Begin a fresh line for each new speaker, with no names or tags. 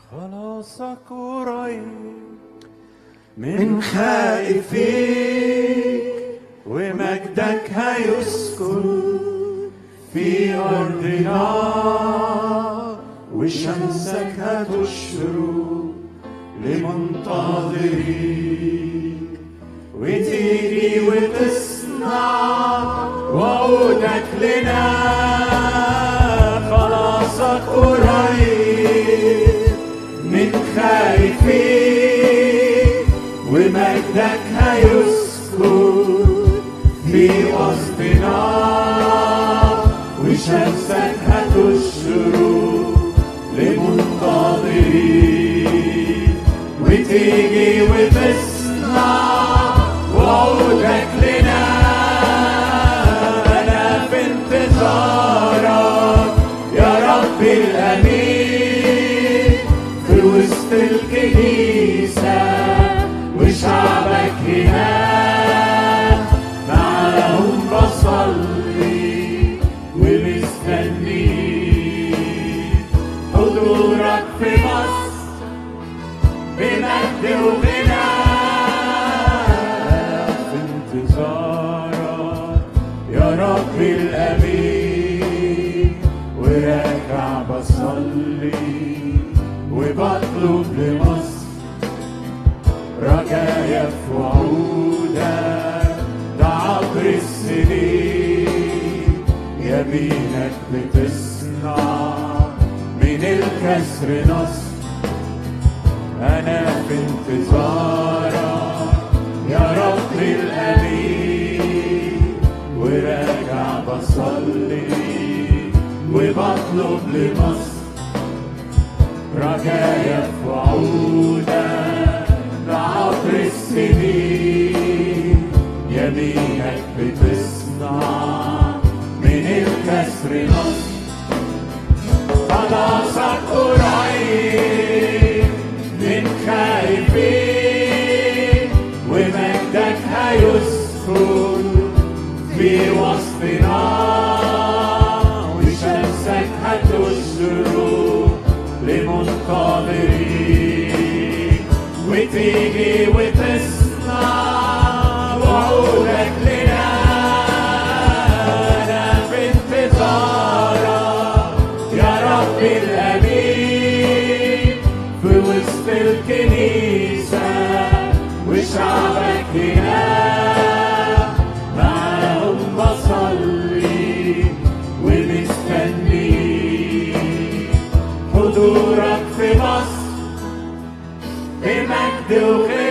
خلاصك قريب من خائفيك ومجدك هيسكن في أرضنا وشمسك هتشرق لمنتظريك وتيجي وتصنع وعودك لنا خلاصك قريب من خايفين ومجدك هيسكن في وسطنا وشمسك هتشرق لمنتظرين وتيجي وتصنع وعودك لنا أنا في انتظارك يا رب الأمين في وسط الكنيسة وشعبك هنا معاهم بصلي ومستنيك حضورك في مصر بمجد وغنى في انتظارك يا رب الأمين وراجع بصلي وبطلب لمصر رجايا في وعودك ده عبر السنين يمينك بتصنع من الكسر نصر أنا في انتظارك يا رب الأمين وراجع بصلي وبطلب لمصر رجايا في وعودك لعبر السنين يمينك بتصنع من الكسر نصر خلاصك قريب من خايفين ومجدك هيسكن في وسطنا وشمسك هتشرق لمنتظرين وتيجي وتصنع وعودك لنا أنا في انتظارك يا رب الأمين في وسط الكنيسة وشعبك هنا معاهم بصلي ومستنيك حضورك في مصر بمجد وغنى